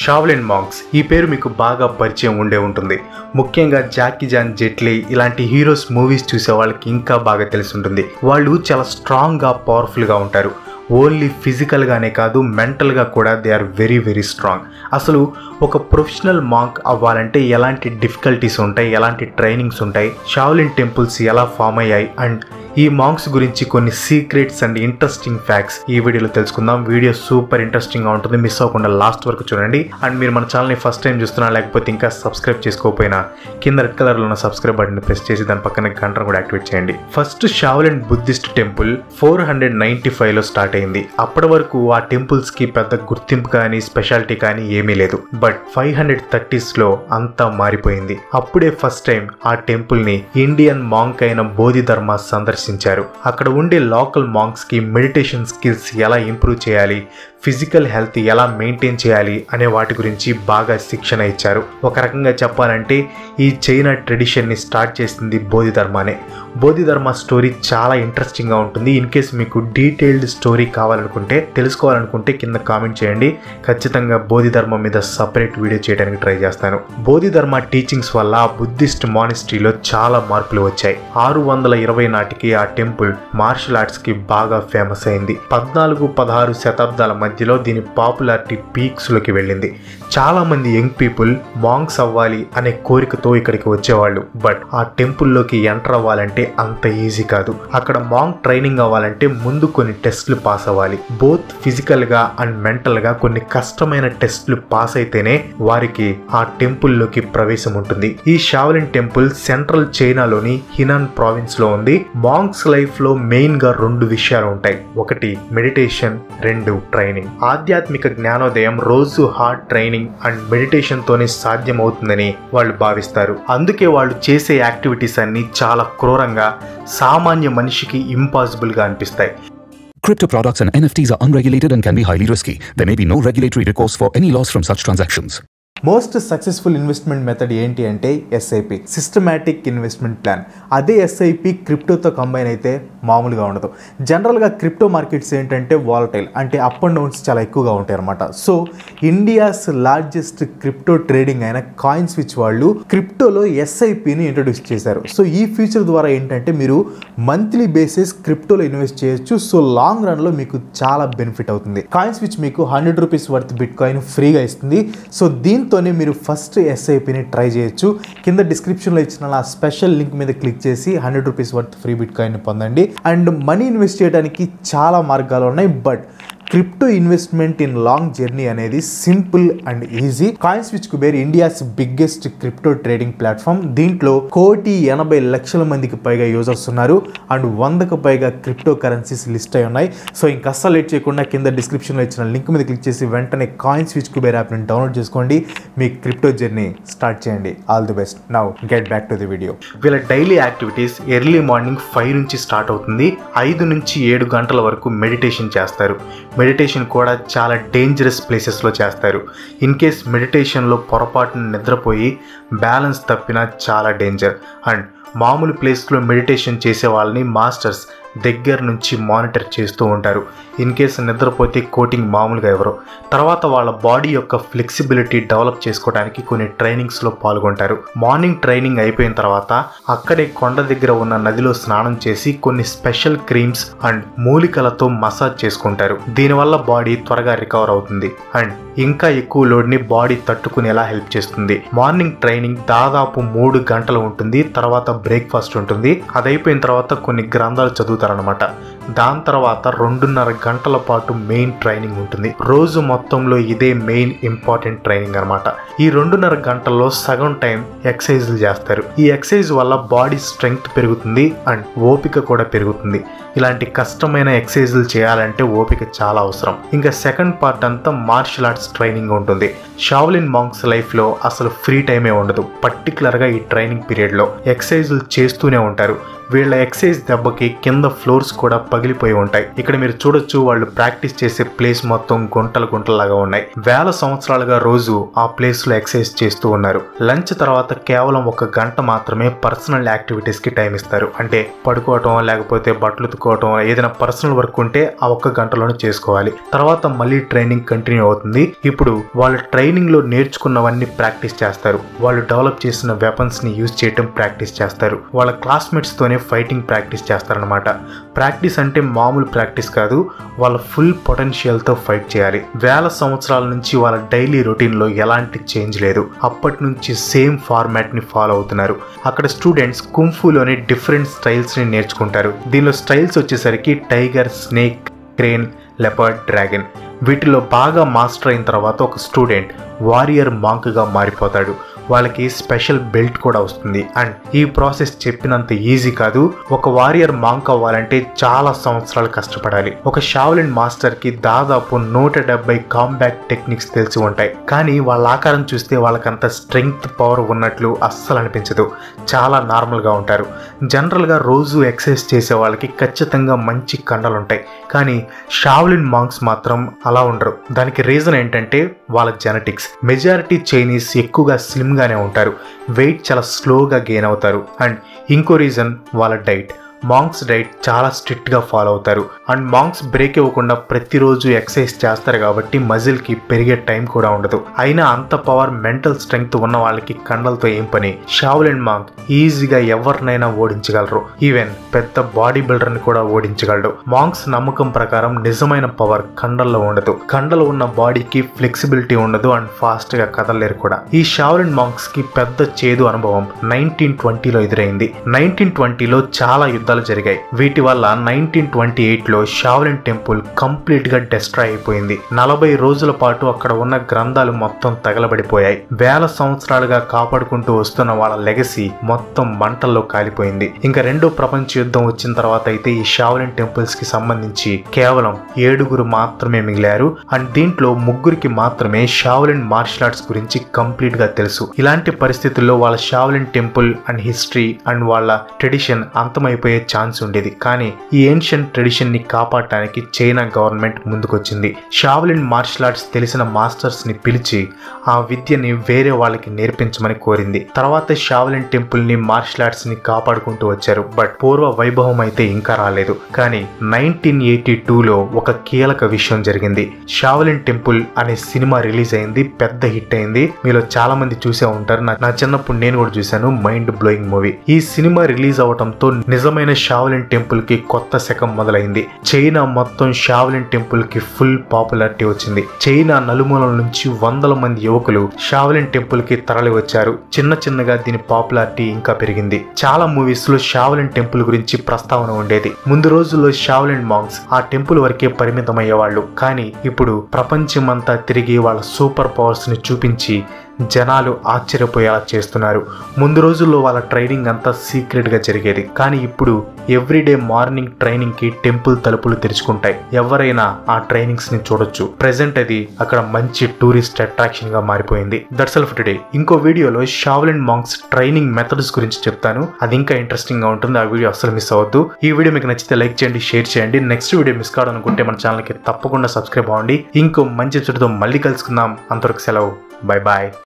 Shaolin monks ఈ పేరు మీకు బాగా పరిచయం ఉండే ఉంటుంది ముఖ్యంగా జాకీ జాన్ జెట్లీ ఇలాంటి హీరోస్ మూవీస్ చూసే వాళ్ళకి ఇంకా బాగా తెలిసి ఉంటుంది వాళ్ళు చాలా స్ట్రాంగ్గా పవర్ఫుల్గా ఉంటారు ఓన్లీ ఫిజికల్గానే కాదు మెంటల్గా కూడా they are very very strong అసలు ఒక ప్రొఫెషనల్ మాంక్ అవ్వాలంటే ఎలాంటి డిఫికల్టీస్ ఉంటాయి ఎలాంటి ట్రైనింగ్స్ ఉంటాయి షావ్లిన్ టెంపుల్స్ ఎలా ఫామ్ అయ్యాయి అండ్ ఈ మాంక్స్ గురించి కొన్ని సీక్రెట్స్ అండ్ ఇంట్రెస్టింగ్ ఫ్యాక్ట్స్ ఈ వీడియోలో తెలుసుకుందాం వీడియో సూపర్ ఇంట్రెస్టింగ్ గా ఉంటుంది మిస్ అవ్వకుండా లాస్ట్ వరకు చూడండి అండ్ మీరు మన ఛానల్ని ఫస్ట్ టైం చూస్తున్నా లేకపోతే ఇంకా సబ్స్క్రైబ్ చేసుకోకపోయినా కింద రెడ్ కలర్లో ఉన్న సబ్స్క్రైబ్ బటన్ ప్రెస్ చేసి దాని పక్కన గంటను కూడా యాక్టివేట్ చేయండి first Shaolin Buddhist temple four hundred ninety ఫైవ్లో స్టార్ట్ అయింది అప్పటి వరకు ఆ టెంపుల్స్కి పెద్ద గుర్తింపు కానీ స్పెషాలిటీ కానీ ఏమీ లేదు బట్ ఫైవ్ హండ్రెడ్ థర్టీస్లో అంతా మారిపోయింది అప్పుడే ఫస్ట్ టైం ఆ టెంపుల్ని ఇండియన్ మాంక్ అయిన బోధిధర్మ సందర్శించారు అక్కడ ఉండే లోకల్ మాంక్స్ కి మెడిటేషన్ స్కిల్స్ ఎలా ఇంప్రూవ్ చేయాలి ఫిజికల్ హెల్త్ ఎలా మెయింటైన్ చేయాలి అనే వాటి గురించి బాగా శిక్షణ ఇచ్చారు ఒక రకంగా చెప్పాలంటే ఈ చైనా ట్రెడిషన్ని స్టార్ట్ చేసింది బోధిధర్మనే బోధిధర్మ స్టోరీ చాలా ఇంట్రెస్టింగ్గా ఉంటుంది ఇన్ కేస్ మీకు డీటెయిల్డ్ స్టోరీ కావాలనుకుంటే తెలుసుకోవాలనుకుంటే కింద కామెంట్ చేయండి ఖచ్చితంగా బోధిధర్మ మీద సపరేట్ వీడియో చేయడానికి ట్రై చేస్తాను బోధిధర్మ టీచింగ్స్ వల్ల బుద్ధిస్ట్ మానిస్ట్రీలో చాలా మార్పులు వచ్చాయి ఆరు వందల ఇరవై నాటికి ఆ టెంపుల్ మార్షల్ ఆర్ట్స్ కి బాగా ఫేమస్ అయింది పద్నాలుగు పదహారు శతాబ్దాల మధ్యలో దీని పాపులారిటీ పీక్స్ లోకి వెళ్ళింది చాలా మంది యంగ్ పీపుల్ మాంగ్స్ అవ్వాలి అనే కోరికతో ఇక్కడికి వచ్చేవాళ్ళు బట్ ఆ టెంపుల్లోకి ఎంటర్ అవ్వాలంటే అంత ఈజీ కాదు అక్కడ మాంగ్ ట్రైనింగ్ అవ్వాలంటే ముందు కొన్ని టెస్ట్లు పాస్ అవ్వాలి బోత్ ఫిజికల్ గా అండ్ మెంటల్ గా కొన్ని కష్టమైన టెస్ట్లు పాస్ అయితేనే వారికి ఆ టెంపుల్లోకి ప్రవేశం ఉంటుంది ఈ షావలిన్ టెంపుల్ సెంట్రల్ చైనాలోని హినాన్ ప్రావిన్స్ లో ఉంది మాంగ్స్ లైఫ్ లో మెయిన్ గా రెండు విషయాలు ఉంటాయి ఒకటి మెడిటేషన్ రెండు ట్రైనింగ్ ఆధ్యాత్మిక జ్ఞానోదయం రోజు హార్డ్ ట్రైనింగ్ అండ్ మెడిటేషన్ తోనే సాధ్యమవుతుందని వాళ్ళు భావిస్తారు అందుకే వాళ్ళు చేసే యాక్టివిటీస్ అన్ని చాలా క్రూరంగా సామాన్య మనిషికి ఇంపాసిబుల్ గా అనిపిస్తాయి Crypto products and NFTs are unregulated and can be highly risky. There may be no regulatory recourse for any loss from such transactions. Most successful investment method ఏంటి అంటే ఎస్ఐపి సిస్టమాటిక్ ఇన్వెస్ట్మెంట్ ప్లాన్ అదే SIP క్రిప్టోతో combine అయితే మామూలుగా ఉండదు జనరల్గా crypto markets ఏంటంటే volatile అంటే అప్ అండ్ డౌన్స్ చాలా ఎక్కువగా ఉంటాయి అనమాట so India's largest crypto trading అయిన కాయిన్ స్విచ్ వాళ్ళు క్రిప్టోలో ఎస్ఐపిని ఇంట్రొడ్యూస్ చేశారు సో ఈ ఫీచర్ ద్వారా ఏంటంటే మీరు మంత్లీ బేసిస్ క్రిప్టోలో ఇన్వెస్ట్ చేయొచ్చు సో లాంగ్ రన్లో మీకు చాలా బెనిఫిట్ అవుతుంది కాయిన్ స్విచ్ మీకు hundred rupees worth bitcoin ఫ్రీగా ఇస్తుంది సో దీంతోనే మీరు ఫస్ట్ ఎస్ఐపిని ట్రై చేయొచ్చు కింద డిస్క్రిప్షన్లో ఇచ్చిన నా స్పెషల్ లింక్ మీద క్లిక్ చేసి hundred rupees worth free bitcoin పొందండి అండ్ మనీ ఇన్వెస్ట్ చేయడానికి చాలా మార్గాలు ఉన్నాయి but crypto investment in long journey అనేది simple and easy CoinSwitch Kuber India's biggest crypto trading platform దీంట్లో కోటి ఎనభై లక్షల మందికి పైగా యూజర్స్ ఉన్నారు అండ్ వందకు పైగా క్రిప్టో కరెన్సీస్ లిస్ట్ అయి ఉన్నాయి సో ఇంకా అస్సలు లేట్ చేయకుండా కింద డిస్క్రిప్షన్లో ఇచ్చిన లింక్ మీద క్లిక్ చేసి వెంటనే కాయిన్ స్విచ్ కుబేర్ యాప్ని డౌన్లోడ్ చేసుకోండి మీ క్రిప్టో జర్నీ స్టార్ట్ చేయండి all the best now get back to the video వీళ్ళ daily activities early morning five నుంచి స్టార్ట్ అవుతుంది ఐదు నుంచి ఏడు గంటల వరకు మెడిటేషన్ చేస్తారు మెడిటేషన్ కూడా చాలా డేంజరస్ ప్లేసెస్లో చేస్తారు ఇన్ కేస్ మెడిటేషన్లో పొరపాటున నిద్రపోయి బ్యాలెన్స్ తప్పినా చాలా డేంజర్ అండ్ మామూలు ప్లేస్లో మెడిటేషన్ చేసే వాళ్ళని మాస్టర్స్ దగ్గర నుంచి మానిటర్ చేస్తూ ఉంటారు ఇన్ కేస్ నిద్రపోతే కోటింగ్ మామూలుగా ఎవరు తర్వాత వాళ్ళ బాడీ యొక్క ఫ్లెక్సిబిలిటీ డెవలప్ చేసుకోవడానికి కొన్ని ట్రైనింగ్స్లో పాల్గొంటారు మార్నింగ్ ట్రైనింగ్ అయిపోయిన తర్వాత అక్కడే కొండ దగ్గర ఉన్న నదిలో స్నానం చేసి కొన్ని స్పెషల్ క్రీమ్స్ అండ్ మూలికలతో మసాజ్ చేసుకుంటారు దీనివల్ల బాడీ త్వరగా రికవర్ అవుతుంది అండ్ ఇంకా ఎక్కువ లోడ్ని బాడీ తట్టుకునేలా హెల్ప్ చేస్తుంది మార్నింగ్ ట్రైనింగ్ దాదాపు మూడు గంటలు ఉంటుంది తర్వాత బ్రేక్ఫాస్ట్ ఉంటుంది అది అయిపోయిన తర్వాత కొన్ని గ్రంథాలు చదువుతారనమాట దాని తర్వాత రెండున్నర గంటల పాటు మెయిన్ ట్రైనింగ్ ఉంటుంది రోజు మొత్తంలో ఇదే మెయిన్ ఇంపార్టెంట్ ట్రైనింగ్ అనమాట ఈ రెండున్నర గంటల్లో సగం టైం ఎక్సర్సైజ్లు చేస్తారు ఈ ఎక్సర్సైజ్ వల్ల బాడీ స్ట్రెంగ్త్ పెరుగుతుంది అండ్ ఓపిక కూడా పెరుగుతుంది ఇలాంటి కష్టమైన ఎక్సర్సైజ్లు చేయాలంటే ఓపిక చాలా అవసరం ఇంకా సెకండ్ పార్ట్ అంతా మార్షల్ ఆర్ట్స్ ట్రైనింగ్ ఉంటుంది షావ్లిన్ మాంక్స్ లైఫ్లో అసలు ఫ్రీ టైమే ఉండదు పర్టికులర్గా ఈ ట్రైనింగ్ పీరియడ్లో ఎక్సర్సైజ్లు చేస్తూనే ఉంటారు వీళ్ళ ఎక్సైజ్ దెబ్బకి కింద ఫ్లోర్స్ కూడా పగిలిపోయి ఉంటాయి ఇక్కడ మీరు చూడొచ్చు వాళ్ళు ప్రాక్టీస్ చేసే ప్లేస్ మొత్తం గుంటలు గుంటలాగా ఉన్నాయి వేల సంవత్సరాలుగా రోజు ఆ ప్లేస్ లో ఎక్సైజ్ చేస్తూ ఉన్నారు లంచ్ తర్వాత కేవలం ఒక గంట మాత్రమే పర్సనల్ యాక్టివిటీస్ కి టైం ఇస్తారు అంటే పడుకోవటం లేకపోతే బట్టలు ఉతుకోవటం ఏదైనా పర్సనల్ వర్క్ ఉంటే ఆ ఒక్క గంటలోనే చేసుకోవాలి తర్వాత మళ్ళీ ట్రైనింగ్ కంటిన్యూ అవుతుంది ఇప్పుడు వాళ్ళ ట్రైనింగ్ లో నేర్చుకున్నవన్నీ ప్రాక్టీస్ చేస్తారు వాళ్ళు డెవలప్ చేసిన వెపన్స్ ని యూజ్ చేయటం ప్రాక్టీస్ చేస్తారు వాళ్ళ క్లాస్మేట్స్ తోనే ఫైటింగ్ ప్రాక్టీస్ చేస్తారనమాట ప్రాక్టీస్ అంటే మామూలు ప్రాక్టీస్ కాదు వాళ్ళ ఫుల్ పొటెన్షియల్ తో ఫైట్ చేయాలి వేల సంవత్సరాల నుంచి వాళ్ళ డైలీ రొటీన్ లో ఎలాంటి చేంజ్ లేదు అప్పటి నుంచి సేమ్ ఫార్మాట్ ని ఫాలో అవుతున్నారు అక్కడ స్టూడెంట్స్ కుంఫులోని డిఫరెంట్ స్టైల్స్ ని నేర్చుకుంటారు దీనిలో స్టైల్స్ వచ్చేసరికి tiger snake crane leopard dragon వీటిలో బాగా మాస్టర్ అయిన తర్వాత ఒక స్టూడెంట్ వారియర్ మాంక్గా మారిపోతాడు వాళ్ళకి స్పెషల్ బెల్ట్ కూడా వస్తుంది అండ్ ఈ ప్రాసెస్ చెప్పినంత ఈజీ కాదు ఒక వారియర్ మాంక్ అవ్వాలంటే చాలా సంవత్సరాలు కష్టపడాలి ఒక షావలిన్ మాస్టర్ కి దాదాపు నూట డెబ్బై కాంబాక్ట్ టెక్నిక్స్ తెలిసి ఉంటాయి కానీ వాళ్ళ ఆకారం చూస్తే వాళ్ళకంత స్ట్రెంగ్త్ పవర్ ఉన్నట్లు అస్సలు అనిపించదు చాలా నార్మల్గా ఉంటారు జనరల్గా రోజు ఎక్సర్సైజ్ చేసే వాళ్ళకి ఖచ్చితంగా మంచి కండలు ఉంటాయి కానీ షావ్లిన్ మాంక్స్ మాత్రం అలా ఉండరు దానికి రీజన్ ఏంటంటే వాళ్ళ జెనెటిక్స్ మెజారిటీ చైనీస్ ఎక్కువగా స్లిమ్గానే ఉంటారు వెయిట్ చాలా స్లోగా గెయిన్ అవుతారు అండ్ ఇంకో రీజన్ వాళ్ళ డైట్ మాంక్స్ డైట్ చాలా స్ట్రిక్ట్గా ఫాలో అవుతారు అండ్ మాంక్స్ బ్రేక్ ఇవ్వకుండా ప్రతిరోజు ఎక్సర్సైజ్ చేస్తారు కాబట్టి మజిల్కి పెరిగే టైం కూడా ఉండదు అయినా అంత పవర్ మెంటల్ స్ట్రెంగ్త్ ఉన్న వాళ్ళకి కండలతో ఏం పని షావుల్ అండ్ మాంక్ ఈజీగా ఎవరినైనా ఓడించగలరు ఈవెన్ పెద్ద బాడీ బిల్డర్ని కూడా ఓడించగలడు మాంక్స్ నమ్మకం ప్రకారం నిజమైన పవర్ కండల్లో ఉండదు కండలు ఉన్న బాడీకి ఫ్లెక్సిబిలిటీ ఉండదు అండ్ ఫాస్ట్ గా కదలలేరు కూడా ఈ షావుల్ అండ్ మాంక్స్ కి పెద్ద చేదు అనుభవం నైన్టీన్ ట్వంటీలో ఎదురైంది నైన్టీన్ ట్వంటీలో చాలా యుద్ధాలు జరిగాయి వీటి వల్ల నైన్టీన్ ట్వంటీ ఎయిట్ లో షావలిన్ టెంపుల్ కంప్లీట్ గా డెస్ట్రాయ్ అయిపోయింది నలభై రోజుల పాటు అక్కడ ఉన్న గ్రంథాలు మొత్తం తగలబడిపోయాయి వేల సంవత్సరాలుగా కాపాడుకుంటూ వస్తున్న వాళ్ళ లెగసీ మొత్తం మంటల్లో కాలిపోయింది ఇంకా రెండో ప్రపంచ యుద్ధం వచ్చిన తర్వాత అయితే ఈ షావలిన్ టెంపుల్స్ కి సంబంధించి కేవలం ఏడుగురు మాత్రమే మిగిలారు అండ్ దీంట్లో ముగ్గురికి మాత్రమే షావలిన్ మార్షల్ ఆర్ట్స్ గురించి కంప్లీట్ గా తెలుసు ఇలాంటి పరిస్థితుల్లో వాళ్ళ Shaolin temple and history and వాళ్ళ ట్రెడిషన్ అంతమైపోయే ఛాన్స్ ఉండేది కానీ ఈ ఏన్షియన్ ట్రెడిషన్ ని కాపాడటానికి చైనా గవర్నమెంట్ ముందుకొచ్చింది షావలిన్ మార్షల్ ఆర్ట్స్ తెలిసిన మాస్టర్స్ ని పిలిచి ఆ విద్యని వేరే వాళ్ళకి నేర్పించమని కోరింది తర్వాత షావలిన్ టెంపుల్ ని మార్షల్ ఆర్ట్స్ ని కాపాడుకుంటూ వచ్చారు బట్ పూర్వ వైభవం అయితే ఇంకా రాలేదు కానీ నైన్టీన్ ఎయిటీ టూలో ఒక కీలక విషయం జరిగింది షావలిన్ టెంపుల్ అనే సినిమా రిలీజ్ అయింది పెద్ద హిట్ అయింది మీలో చాలా మంది చూసే ఉంటారు నా- నా చిన్నప్పుడు నేను కూడా చూశాను మైండ్ బ్లోయింగ్ మూవీ ఈ సినిమా రిలీజ్ అవడంతో నిజమైన షావలిన్ టెంపుల్ కి కొత్త శకం మొదలైంది చైనా మొత్తం షావలిన్ టెంపుల్ కి ఫుల్ పాపులారిటీ వచ్చింది చైనా నలుమూలల నుంచి వందల మంది యువకులు షావలిన్ టెంపుల్ కి తరలి వచ్చారు చిన్న చిన్నగా దీని పాపులారిటీ ఇంకా పెరిగింది చాలా మూవీస్ లో షావలిన్ టెంపుల్ గురించి ప్రస్తావన ఉండేది ముందు రోజుల్లో షావలిన్ మాంగ్స్ ఆ టెంపుల్ వరకే పరిమితమయ్యేవాళ్ళు కానీ ఇప్పుడు ప్రపంచమంతా తిరిగి వాళ్ళ సూపర్ పవర్స్ ని చూపించి జనాలు ఆశ్చర్యపోయేలా చేస్తున్నారు ముందు రోజుల్లో వాళ్ళ ట్రైనింగ్ అంతా సీక్రెట్ గా జరిగేది కానీ ఇప్పుడు ఎవ్రీడే మార్నింగ్ ట్రైనింగ్ కి టెంపుల్ తలుపులు తెరుచుకుంటాయి ఎవరైనా ఆ ట్రైనింగ్స్ ని చూడొచ్చు ప్రెసెంట్ అది అక్కడ మంచి టూరిస్ట్ అట్రాక్షన్ గా మారిపోయింది దట్స్ ఆల్ టుడే ఇంకో వీడియోలో షావలిన్ మాంక్స్ ట్రైనింగ్ మెథడ్స్ గురించి చెప్తాను అది ఇంకా ఇంట్రెస్టింగ్ గా ఉంటుంది ఆ వీడియో అస్సలు మిస్ అవ్వద్దు ఈ వీడియో మీకు నచ్చితే లైక్ చేయండి షేర్ చేయండి నెక్స్ట్ వీడియో మిస్ కావాలనుకుంటే మన ఛానల్ కి తప్పకుండా సబ్స్క్రైబ్ అవ్వండి ఇంకో మంచి చుట్టుతో మళ్ళీ కలుసుకుందాం అంతవరకు సెలవు బై బాయ్